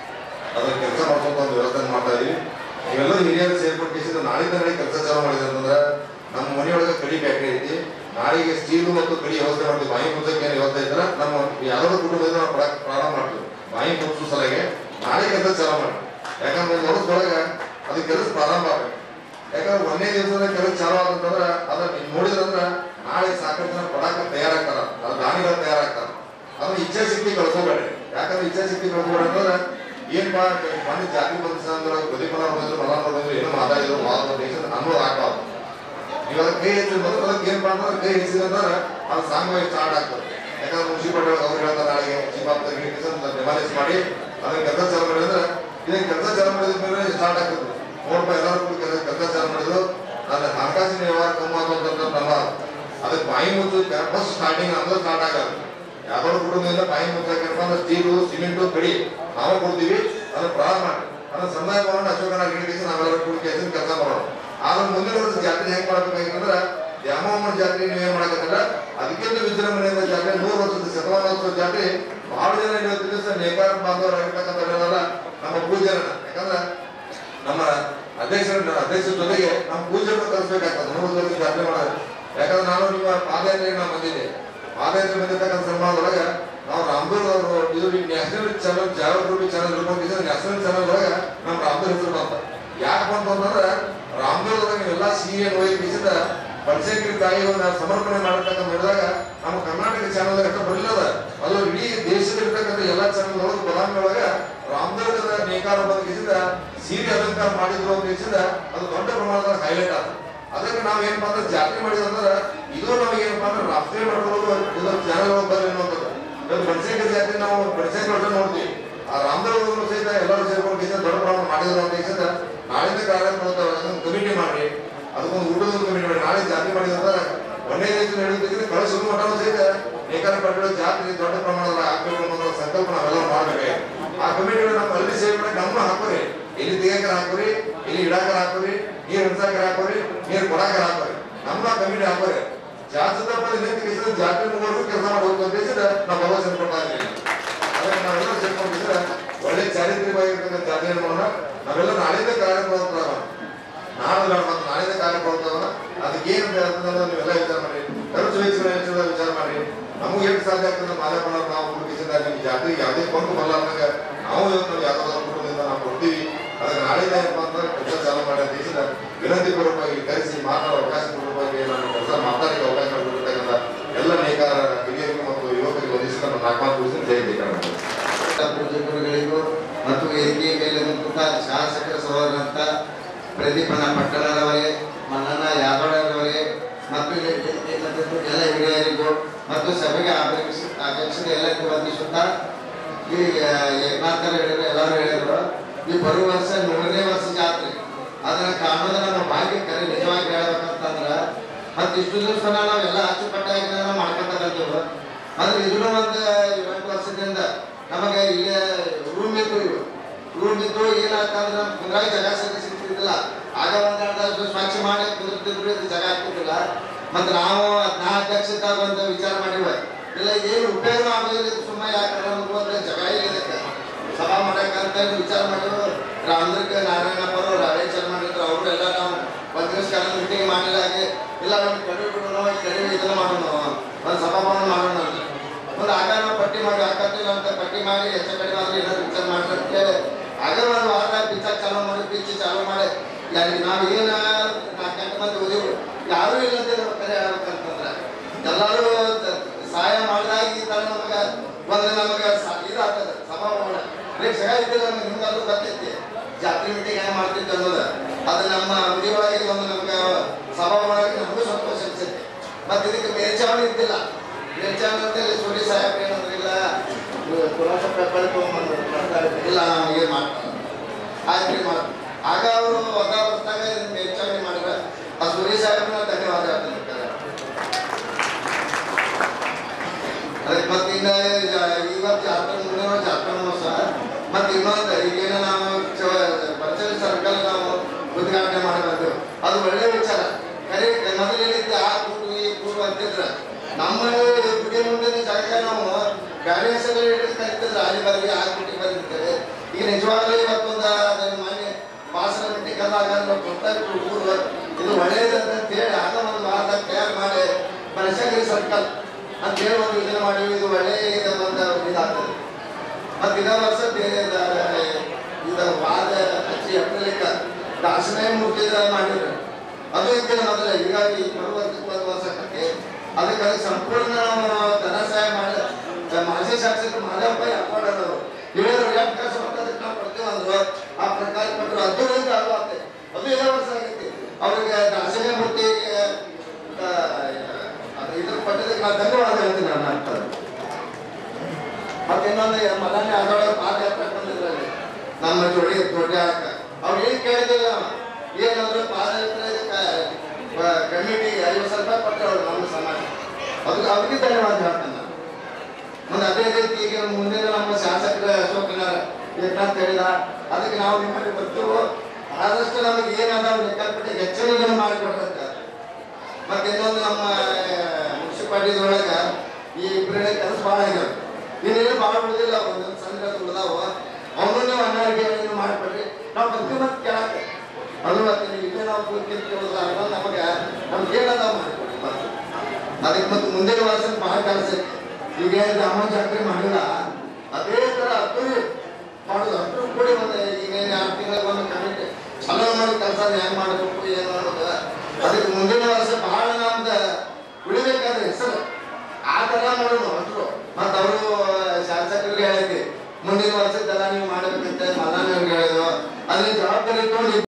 G: ಅದನ್ನ ಕೆಲಸ ಮಾಡ್ಕೊಂತ ಒಂದು ವ್ಯವಸ್ಥೆ ಮಾಡ್ತಾ ಇದೀವಿ ನೀವೆಲ್ಲರೂ ಹಿರಿಯರು ಸೇರ್ಕೊಂಡು ಕೇಸಿದ್ರೆ ನಾಳಿಂದ ನಾಳೆ ಕೆಲಸ ಚಾಲು ಮಾಡಿದ್ರೆ ಅಂತಂದ್ರೆ ನಮ್ಮ ಮನೆಯೊಳಗೆ ಕಡಿ ಫ್ಯಾಕ್ಟ್ರಿ ಐತಿ ನಾಳೆಗೆ ಸ್ಟೀಲು ಮತ್ತು ಕಡಿ ವ್ಯವಸ್ಥೆ ಮಾಡ್ತೀವಿ ಬಾಯಿ ಮುಚ್ಚಕ್ಕೆ ಏನು ವ್ಯವಸ್ಥೆ ಇದ್ರೆ ನಮ್ಮ ಯಾವ್ದಾದ್ರು ಕುಟುಂಬದಿಂದ ನಾವು ಪ್ರಾರಂಭ ಪ್ರಾರಂಭ ಮಾಡ್ತೀವಿ ಬಾಯಿ ಮುಚ್ಚು ಸಲಗೆ ನಾಳೆ ಕೆಲಸ ಚಾಲು ಮಾಡಿ ಯಾಕಂದ್ರೆ ಒಂದು ವರ್ಷದೊಳಗೆ ಅದು ಕೆಲಸ ಪ್ರಾರಂಭ ಆಗ್ಬೇಕು ಯಾಕಂದ್ರೆ ಒಂದೇ ದಿವಸದ ಕೆಲಸ ಚಾಲು ಆದಂತಂದ್ರೆ ಅದನ್ನ ನೀವು ನೋಡಿದ್ರಂದ್ರೆ ನಾಳೆ ಸಾಕಷ್ಟು ಜನ ಕೊಡಾಕ ತಯಾರಾಗ್ತಾರ ಅದು ದಾನಿಗಳು ತಯಾರಾಗ್ತಾರ ಅದನ್ನ ಇಚ್ಛಾಶಕ್ತಿ ಕಳ್ಕೊಬೇಡ್ರಿ ಯಾಕಂದ್ರೆ ಇಚ್ಛಾಶಕ್ತಿ ಕಳ್ಕೊಬೇಡ ಅಂತಂದ್ರೆ ಏನ್ಪಾ ಮನೆ ಜಾತಿ ಬಂದ್ರೆ ಪ್ರದೀಪನ ಬಂದ್ರು ಮಲಾನ ಬಂದ್ರು ಏನೋ ಮಾತಾಡಿದ್ರು ವಾದ ಅನ್ನೋದು ಆಗ್ಬಾರ್ದು ಇವಾಗ ಕೈ ಹೆಚ್ಚಿ ಮೊದಲು ಅದಕ್ಕೆ ಏನಪ್ಪಾ ಅಂದ್ರೆ ಕೈ ಹೆಚ್ಚಿದ್ರೆ ಅದು ಸಾಂಗವಾಗಿ ಸ್ಟಾರ್ಟ್ ಆಗ್ತದೆ ಯಾಕಂದ್ರೆ ಮುನ್ಸಿಪಾಲಿಟಿ ಅವ್ರು ಹೇಳ್ತಾರೆ ನಾಳೆಗೆ ಚೀಫ್ ಆಫ್ ಡೆಮಾಲಿಸ್ ಮಾಡಿ ಅದನ್ನ ಕೆಲಸ ಚಾಲು ಮಾಡಿದ್ರೆ ಇದನ್ನ ಕೆಲಸ ಚಾಲು ಮಾಡಿದ ಮೇಲೆ ಸ್ಟಾರ್ಟ್ ಆಗ್ತದೆ ನೋಡಪ್ಪ ಎಲ್ಲರೂ ಕೂಡ ಕೆಲಸ ಕೆಲಸ ಚಾಲು ಮಾಡಿದ್ರು ನನ್ನ ಹಣಕಾಸಿನ ವ್ಯವಹಾರ ಕಮ್ಮಿ ಆಗೋದಂತ ನಮ್ಮ ಅದಕ್ಕೆ ಬಾಯಿ ಮುಚ್ಚು ಫಸ್ಟ್ ಸ್ಟಾರ್ಟಿಂಗ್ ಅಂದ್ರೆ ಸ್ಟಾರ್ಟ್ ಆಗೋದು ಯಾವ್ದಾದ್ರು ಕುಟುಂಬದಿಂದ ಬಾಯಿ ಮುಚ್ಚಬೇಕಪ್ಪ ಅಂದ್ರೆ ಸ್ಟೀಲು ಸಿಮೆಂಟು ಕಡಿ ನಾವು ಕೊಡ್ತೀವಿ ಅದನ್ನ ಪ್ರಾರಂಭ ಮಾಡಿ ಅದನ್ನ ಸಮುದಾಯ ಭವನ ಅಶೋಕನ ಹಿಡಿದು ನಾವೆಲ್ಲರೂ ಕೂಡ ಕೆಲಸ ಮಾಡೋಣ ಆದ್ರೆ ಮುಂದಿನ ವರ್ಷ ಜಾತ್ರೆ ಹೆಂಗ್ ಮಾಡ್ಬೇಕಾಗಿತ್ತಂದ್ರ ದ್ಯಾಮೋಹಮ್ಮನ ಜಾತ್ರೆ ನೀವೇನ್ ಮಾಡಕತ್ತಲ್ಲ ಅದಕ್ಕಿಂತ ವಿಜೃಂಭಣೆಯಿಂದ ಜಾತ್ರೆ ನೂರು ವರ್ಷದ ಶತಮಾನೋತ್ಸವ ಜಾತ್ರೆ ಬಹಳ ಜನ ಇವತ್ತು ದಿವಸ ನೇಕಾರ ಬಾಂಧವರಾಗಿರ್ತಕ್ಕಂಥವರೆಲ್ಲ ನಮ್ಮ ಪೂಜಾರನ ಯಾಕಂದ್ರ ನಮ್ಮ ಅಧ್ಯಕ್ಷರ ಅಧ್ಯಕ್ಷರ ಜೊತೆಗೆ ನಮ್ಮ ಪೂಜೆಯನ್ನು ಕಲಿಸ್ಬೇಕಾಗ್ತದೆ ನೂರು ವರ್ಷದ ಜಾತ್ರೆ ಮಾಡೋದು ಯಾಕಂದ್ರೆ ನಾನು ನಿಮ್ಮ ಪಾದಯಾತ್ರೆಗೆ ನಾನು ಬಂದಿದ್ದೆ ಪಾದಯಾತ್ರೆ ಬಂದಿರ್ತಕ್ಕಂಥ ಸಂಬಂಧದೊಳಗೆ ನಾವು ರಾಮದೂರ್ ಅವರು ಇದು ನ್ಯಾಷನಲ್ ಚಾನಲ್ ಜಾಗೃತಿ ಚಾನಲ್ ರೂಪೊಂದಿಸಿದ ನ್ಯಾಷನಲ್ ಚಾನಲ್ ಒಳಗೆ ನಮ್ಮ ರಾಮದೂರ್ ಹೆಸರು ಬಂತ ಯಾಕೆ ಬಂತು ಅಂತಂದ್ರೆ ರಾಮದೂರ್ ಒಳಗೆ ಎಲ್ಲ ಸಿ ಎನ್ ವೈಸಿದ ಪಂಚಾಯತಿ ತಾಯಿ ಒಂದು ಸಮರ್ಪಣೆ ಮಾಡತಕ್ಕಂಥ ನೋಡಿದಾಗ ನಮ್ಮ ಕರ್ನಾಟಕ ಚಾನಲ್ ಅಷ್ಟ ಬರಲಿಲ್ಲದ ಅದು ಇಡೀ ದೇಶದಲ್ಲಿರ್ತಕ್ಕಂಥ ಎಲ್ಲ ಚಾನಲ್ ಒಳಗೆ ಬದಾಮಿ ಒಳಗೆ ರಾಮದುರ್ಗದ ನೇಕಾರ ಬಂದಿಸಿದ ಸೀರೆ ಅಲಂಕಾರ ಮಾಡಿದ್ರು ಅಂತ ಹೇಳಿಸಿದ ಅದು ದೊಡ್ಡ ಪ್ರಮಾಣದ ಹೈಲೈಟ್ ಆದ ಅದಕ್ಕೆ ನಾವ್ ಏನಪ್ಪಾ ಅಂದ್ರೆ ಜಾತ್ರೆ ಮಾಡಿದಂದ್ರೆ ಇದು ನಮಗೆ ಏನಪ್ಪಾ ಅಂದ್ರೆ ರಾಷ್ಟ್ರೀಯ ಮಟ್ಟದೊಳಗೆ ಇದು ಚಾನಲ್ ಒಳಗೆ ಬರ್ಲಿ ಅನ್ನೋದು ಇವತ್ತು ಬನಶಂಕರ ಜಾತ್ರೆ ನಾವು ಬನಶಂಕರ ವರ್ಷ ನೋಡ್ತೀವಿ ಆ ರಾಮದೇವ್ ಸಹಿತ ಎಲ್ಲರೂ ಸೇರ್ಕೊಂಡು ಕೇಸಿದ ದೊಡ್ಡ ಪ್ರಮಾಣ ಮಾಡಿದ್ರು ಅಂತ ಹೇಳಿಸಿದ ನಾಳಿಂದ ಕಾರ್ಯಕ್ರಮ ಅದೊಂದು ಕಮಿಟಿ ಮಾಡಿ ಅದಕ್ಕೊಂದು ಊಟದ ಕಮಿಟಿ ಮಾಡಿ ನಾಳೆ ಜಾತ್ರೆ ಮಾಡಿದಂದ್ರೆ ಒಂದೇ ರೀತಿ ಹೇಳಿದ್ರೆ ಕಳಿಸ್ ಮಟ್ಟನೂ ಸಹಿತ ನೇಕಾರ ಪಟ್ಟಣ ಜಾತ್ರೆ ದೊಡ್ಡ ಪ್ರಮಾಣದಲ್ಲಿ ಹಾಕ್ಬೇಕು ಅನ್ನೋ ಸಂಕಲ್ಪ ನಾವೆಲ್ಲ ಮಾಡ್ಬೇಕು ಆ ಕಮಿಟಿಗಳು ನಮ್ಮ ಅಲ್ಲಿ ಸೇವೆ ಮಾಡಿ ಗಮನ ಹಾಕೋರಿ ಎಲ್ಲಿ ತೆಗಿಯಕರ ಹಾಕೋರಿ ಎಲ್ಲಿ ಇಡಾಕರ ಹಾಕೋರಿ ನೀರ್ ಹಂಚಾಕರ ಹಾಕೋರಿ ನೀರ್ ಕೊಡಾಕರ ಹಾಕೋರಿ ನಮ್ಮ ಕಮಿಟಿ ಹಾಕೋರಿ ಜಾಸ್ತಿ ತಪ್ಪಲ್ಲಿ ನಿಂತು ಜಾತ್ರೆ ಮುಗಿದ್ರು ಕೆಲಸ ಮಾಡಬೇಕು ಅಂತ ಹೇಳಿದ್ರೆ ನಾವು ಭರವಸೆ ಕೊಡ್ತಾ ಇದ್ದೀವಿ ಅದಕ್ಕೆ ನಾವೆಲ್ಲ ಸೇರ್ಕೊಂಡಿದ್ರೆ ಒಳ್ಳೆ ಚಾರಿತ್ರಿಕವಾಗಿರ್ತಕ್ಕಂಥ ಜಾತ್ರೆಯನ್ನು ಮಾಡೋಣ ನಾವೆಲ್ಲ ನಾಳಿಂದ ಕಾರ್ಯಕ್ರಮ ಪ್ರಾರಂಭ ನಾಳೆ ಮತ್ತು ನಾಳಿಂದ ಕಾರ್ಯಕ್ರಮ ಅದಕ್ಕೆ ಏನು ಅಂತಂದ್ರೆ ನೀವೆಲ್ಲ ವಿಚಾರ ಮಾಡಿ ಖರ್ಚು ವೆಚ್ಚಗಳ ವೆಚ್ಚದ ವಿಚಾರ ಮಾಡಿ ನಮಗೆ ಎಷ್ಟು ಸಾಧ್ಯ ಆಗ್ತದೆ ಮಾದಪ್ಪನ ನಾವು ಹುಡುಕಿಸಿದ ನಿಮ್ಗೆ ಜಾತ್ರೆಗೆ ಯಾವುದೇ ಕೊಂಡು ಬರಲಾರ್ದಾಗ ನಾವು ಇವತ್ತು ನಾವು ಯಾವ್ದಾದ್ರು ಕುಟುಂಬದಿಂದ ನಾವು ಕೊಡ್ತೀವಿ ಅದಕ್ಕೆ ನಾಳಿಂದ ಏನಪ್ಪಾ ಅಂತಂದ್ರೆ ಕೆಲಸ ಚಾಲು ಮಾಡಿ ಅಂತ ಹೇಳಿದ ವಿನಂತಿ ಪೂರ್ವಕವಾಗಿ ಕರೆಸಿ ಮಾತಾಡೋ ಅವಕಾಶ ಪೂರ್ವಕವಾಗಿ ನಾನು ಕೆಲಸ ಮಾತಾಡಲಿಕ್ಕೆ ಅವಕಾಶ ಮಾಡಿಕೊಡ್ತಕ್ಕಂಥ ಎಲ್ಲ ನೇಕಾರ ಹಿರಿಯರಿಗೂ ಮತ್ತು ಯುವಕರಿಗೆ ಒಂದಿಷ್ಟು ನಮ್ಮ ನಾಲ್ಕು ಕೂರಿಸಿ ಜೈ ನೇಕಾರ
H: ಪೂಜಕರುಗಳಿಗೂ ಮತ್ತು ವೇದಿಕೆಯ ಮೇಲೆ ನಿಂತ ಶಾಸಕರ ಸಹೋದರಂತ ಪ್ರದೀಪನ ಪಟ್ಟಣದವರೇ ಮನ್ನನ ಯಾದವರವರೇ ಮತ್ತು ಇಲ್ಲಿ ವೇದಿಕೆಯಲ್ಲಿರುವ ಎಲ್ಲ ಹಿರಿಯರಿಗೂ ಮತ್ತು ಸಭೆಗೆ ಆಗಮಿಸಿ ಆಗಮಿಸಿದ ಎಲ್ಲರಿಗೂ ವಂದಿಸುತ್ತಾ ಈ ಏಕನಾಥರು ಹೇಳಿದ್ರು ಎಲ್ಲರೂ ಹೇಳಿದ್ರು ಈ ಬರುವ ವರ್ಷ ನೂರನೇ ವರ್ಷ ಜಾತ್ರೆ ಅದನ್ನ ಕಾಣೋದು ನಮ್ಮ ಭಾಗ್ಯ ಕರೆ ನಿಜವಾಗಿ ಹೇಳ್ಬೇಕಂತಂದ್ರ ಮತ್ತೆ ಇಷ್ಟು ದಿವಸ ನಾವೆಲ್ಲ ಅಚ್ಚುಕಟ್ಟಾಗಿ ನಾವು ಮಾಡ್ಕೊತ ಬಂದಿರು ಆದ್ರೆ ಇದನ್ನು ಒಂದು ಎಂಟು ವರ್ಷದಿಂದ ನಮಗೆ ಇಲ್ಲೇ ರೂಮ್ ಇತ್ತು ಇವು ರೂಢಿದ್ದು ಏನಾಗ್ತಂದ್ರೆ ನಮ್ಮ ಕುಂದ್ರಾಗ ಜಾಗ ಸರಿ ಸಿಗ್ತಿದ್ದಿಲ್ಲ ಆಗ ಒಂದ್ ಎರಡು ಸ್ವಚ್ಛ ಮಾಡಿ ಕುಂದಿರ್ತಿದ್ರು ಇದು ಜಾಗ ಆಗ್ತಿದ್ದಿಲ್ಲ ಮತ್ತೆ ನಾವು ನಾ ಅಧ್ಯಕ್ಷದಾಗ ಒಂದು ವಿಚಾರ ಮಾಡಿವ ಇಲ್ಲ ಏನು ಉಪಯೋಗ ಆಗೋದಿಲ್ಲ ಇದು ಸುಮ್ಮನೆ ಯಾಕಂದ್ರೆ ನಮ್ಗೆ ಒಂದು ಜಾಗ ಇಲ್ಲ ಇದಕ್ಕೆ ಸಭಾ ಮಾಡಕ್ಕಂತ ಹೇಳಿ ವಿಚಾರ ಮಾಡಿದ್ರು ರಾಮದುರ್ಗ ನಾರಾಯಣಪ್ಪ ಅವರು ರಾವೇಶ್ವರ ಮಾಡಿದ್ರು ಅವರು ಎಲ್ಲ ನಾವು ಒಂದ್ ದಿವಸ ಕಾಲ ಮೀಟಿಂಗ್ ಮಾಡಿಲ್ಲ ಹಾಗೆ ಇಲ್ಲ ಒಂದು ಕಡಿಮೆ ಬಿಡೋಣ ಕಡಿಮೆ ಇದನ್ನ ಮಾಡೋಣ ಒಂದು ಸಭಾಭವನ ಮಾಡೋಣ ಅಂತ ಒಂದು ಆಗ ನಾವು ಪಟ್ಟಿ ಮಾಡಿ ಹಾಕತ್ತಿಲ್ಲ ಅಂತ ಪಟ್ಟಿ ಮಾಡಿ ಹೆಚ್ಚು ಕಡಿಮೆ ಆದ್ರೆ ಏನಾದ್ರು ವಿಚಾರ ಮಾಡ್ರಿ ಅಂತ ಹೇಳಿ ಆಗ ಒಂದು ವಾರ ಪಿಕ್ಚರ್ ಚಾಲೂ ಮಾಡಿ ಪಿಚ್ ಚಾಲೂ ಮಾಡಿ ಯಾರಿಗೆ ನಾವು ಏನ ನಾಲ್ಕು ಮಂದಿ ಓದಿವು ಯಾರೂ ಇಲ್ಲದೆ ನಾವು ಕರೆ ಆಗ್ಬೇಕಂತಂದ್ರೆ ಎಲ್ಲರೂ ತ- ಸಹಾಯ ಮಾಡಿದಾಗ ಈ ತರ ನಮಗೆ ಒಂದು ನಮಗೆ ಸ- ಇದಾಗ್ತದೆ ಸಭಾಭವನ ರೇಟ್ ಸಹ ಇದ್ದಿಲ್ಲ ನಮ್ಗೆ ನಿಮ್ಗೆಲ್ಲರೂ ಗೊತ್ತೈತಿ ಜಾತ್ರೆ ಮೀಟಿಂಗ್ ಹೆಂಗ್ ಮಾಡ್ತಿತ್ತು ಅನ್ನೋದು ಅದು ನಮ್ಮ ಉದ್ಯೋಗ ಒಂದು ನಮ್ಗೆ ಸಭಾಭವನಕ್ಕೆ ನಮಗೂ ಸಂತೋಷ ಅನ್ಸುತ್ತೆ ಮತ್ತೆ ಇದಕ್ಕೆ ಮೇಲ್ಚಾವಣಿ ಇದ್ದಿಲ್ಲ ಮೇಲ್ಚಾವಣಿ ಅಂತ ಹೇಳಿ ಸೂರ್ಯ ಸಾಹೇಬ್ ಏನಂದ್ರೆ ಇಲ್ಲ ಪುರಾಣ ಪೇಪರ್ ತೊಗೊಂಬಂದ್ರು ಇಲ್ಲ ನಾವು ಏನು ಮಾಡ್ತಾರೆ ಆಯ್ತು ರೀ ಮಾಡಿ ಆಗ ಅವರು ಹೊಸ ವರ್ಷದಾಗ ಇದನ್ನ ಮೇಲ್ಚಾವಣಿ ಮಾಡಿದ್ರೆ ಆ ಸೂರ್ಯ ಸಾಹೇಬ್ನ ಧನ್ಯವಾದ ಹೇಳ್ತೀನಿ ಬೇಕಾದ್ರೆ. ಅದಕ್ಕೆ ಮತ್ತೆ ಇನ್ನ ಇವತ್ತು ಜಾತ್ರೆ ಮುಂದಿನ ವರ್ಷ ಜಾತ್ರೆ ಮಹೋತ್ಸವ ಮತ್ತೆ ಇನ್ನೊಂದು ಈಗೇನು ನಾವು ಪಂಚಾಯತ್ ಸರ್ಕಲ್ ನಾವು ಉದ್ಘಾಟನೆ ಮಾಡಿ ಬಂದೆವು ಅದು ಒಳ್ಳೆ ವಿಚಾರ ಕರೆ ಮೊದಲು ಏನಿತ್ತು ಆ ಕೂಡು ಈ ಕೂಡು ಅಂತಿದ್ರ ನಮ್ಮ ಗುಡಿ ಮುಂದಿನ ಜಾಗ ನಾವು ಬ್ಯಾರೆ ಹೆಸರು ಹಿಡಿದು ಕರಿತಿದ್ರು ಅಲ್ಲಿ ಬರ್ರಿ ಆ ಗುಡಿ ಬಂದಿರ್ತೇವೆ ಈಗ ನಿಜವಾಗ್ಲೂ ಇವತ್ತೊಂದು ಅದನ್ನ ಮಾನ್ಯ ಭಾಷಣ ಮೀಟಿಂಗ್ ಅಲ್ಲ ನಾವು ಗೊತ್ತಾಗ್ತು ಹುಡುಗರು ಇದು ಒಳ್ಳೇದು ಅಂತ ಹೇಳಿ ಆಗ ಒಂದು ವಾರದಾಗ ತಯಾರು ಮಾಡಿ ಬನಶಂಕರಿ ಸರ್ಕಲ್ ಅಂತ ಹೇಳಿ ಒಂದು ಯೋಜನೆ ಮಾಡಿ ಇದು ಒಳ್ಳೆ ಇದು ಒಂದು ಇದಾಗ್ತದೆ ಮತ್ತೆ ಇದ ವರ್ಷ ಬೇರೆ ಇದು ವಾದ ಹಚ್ಚಿ ಏಪ್ರಿಲಿಕ್ಕ ದಾಸನೇ ಮುಟ್ಟಿದ ಮಾಡಿದ್ರು ಅದು ಇದ್ದಿಲ್ಲ ಮೊದಲ ಹೀಗಾಗಿ ಬರುವ ಒಂದು ವರ್ಷಕ್ಕೆ ಅದಕ್ಕೆ ಅದಕ್ಕೆ ಸಂಪೂರ್ಣ ನಾವು ಧನ ಸಹಾಯ ಮಾಡಿ ಮಾಜಿ ಶಾಸಕರು ಮಾದಪ್ಪ ಹಾಕೊಂಡವರು ಹೇಳಿದ್ರು ಎಷ್ಟು ಕೆಲಸ ಅದಕ್ಕೆ ನಾವು ಕೊಡ್ತೀವಿ ಅಂದ್ರು ಆ ಪ್ರಕಾರ ಕೊಟ್ಟರು ಅದರಿಂದ ಅದು ಆಗ್ತದೆ ಅದು ಇದೇ ವರ್ಷ ಆಗೈತಿ ಅವ್ರಿಗೆ ದಾಸನೇ ಮೂರ್ತಿಗೆ ಆ, ಅದು ಇದ್ರ ಪಟ್ಟದಕ್ಕೆ ನಾವು ಧನ್ಯವಾದ ಹೇಳ್ತೀನಿ ನಾನು ಆಗ್ತದೆ ಮತ್ತೆ ಇನ್ನೊಂದು ಮಲನೆ ಅದೊಳ ಪಾದಯಾತ್ರೆ ಬಂದಿದ್ರಲ್ಲಿ ನಮ್ಮ ಜೋಡಿ ದೊಡ್ಡ ಹಾಕ ಅವ್ರು ಏನ್ ಕೇಳಿದಿಲ್ಲ ಏನಂದ್ರೆ ಪಾದಯಾತ್ರೆ ಕಮಿಟಿ ಐವತ್ತು ಸಾವಿರ ರೂಪಾಯಿ ಕೊಟ್ಟರು ಅವ್ರು ನಮ್ಮ ಸಮಾಜ ಅದಕ್ಕೆ ಅವ್ರಿಗೆ ಧನ್ಯವಾದ ಹೇಳ್ತೇನೆ ನಾನು ಮುಂದೆ ಅದೇ ರೀತಿ ಈಗ ಮುಂದಿನ ನಮ್ಮ ಶಾಸಕರ ಅಶೋಕನಾರ ಏಕಂತ ಹೇಳಿದ ಅದಕ್ಕೆ ನಾವು ನಿಮ್ಮಲ್ಲಿ ಬರ್ತೀವೋ ಆದಷ್ಟು ನಮಗೆ ಏನಾದ ಲೆಕ್ಕಪಟ್ಟೆ ಹೆಚ್ಚಿನ ಮಾಡಿಕೊಡ್ಬೇಕು ಮತ್ತೆ ಇನ್ನೊಂದು ನಮ್ಮ ಮುನ್ಸಿಪಾಲಿಟಿದೊಳಗ ಈ ಇಬ್ಬರೇ ಕೆಲಸ ಭಾಳ ಆಗ್ಯಾವ ಇನ್ನೇನು ಭಾಳ ಉಳಿದಿಲ್ಲ ಒಂದೊಂದು ಸಣ್ಣ ಉಳಿದಾವ ಅವನು ನೀವು ಅನಾರೋಗ್ಯ ಮಾಡಿಕೊಡ್ರಿ ನಾವು ಬರ್ತೀವಿ ಮತ್ತೆ ಕೇಳಕ್ಕೆ ಅದು ಮತ್ತೆ ನೀವು ಇಲ್ಲೇ ನಾವು ಕೂತ್ಕೊಂಡು ಕೇಳೋದು ಅಲ್ಲ ನಮಗೆ ನಮ್ಗೆ ಏನದ ಮಾಡಿಕೊಡ್ರಿ ಮತ್ತೆ ಅದಕ್ಕೆ ಮತ್ತೆ ಮುಂದಿನ ವರ್ಷ ಭಾಳ ಕೆಲಸ ಐತಿ ಈಗ ರಾಮ ಜಾತ್ರೆ ಮಾಡಿಲ್ಲ ಅದೇ ಥರ ಅದ್ದೂರಿ ಮಾಡೋದು ಅಷ್ಟು ಕೂಡಿ ಒಂದು ಈಗ ಎರಡು ತಿಂಗಳಿಗೆ ಒಂದು ಕಮಿಟಿ ಚಲೋ ಮಾಡಿ ಕೆಲಸ ಹೆಂಗ್ ಮಾಡಬೇಕು ಏನು ಮಾಡೋದು ಅದಕ್ಕೆ ಮುಂದಿನ ವರ್ಷ ಬಹಳ ನಮ್ದು ಉಳಿಬೇಕಾದ್ರೆ ಹೆಸರು ಆ ಥರ ಮಾಡೋದು ಅಷ್ಟು ಮತ್ತು ಅವರು ಶಾಸಕರಿಗೆ ಹೇಳಿದ್ವಿ ಮುಂದಿನ ವರ್ಷದ್ದೆಲ್ಲ ನೀವು ಮಾಡಬೇಕಂತ ಮಲ್ಲ ಹೇಳಿದ್ರು ಅದ್ರ ಜವಾಬ್ದಾರಿ ತಗೊಂಡು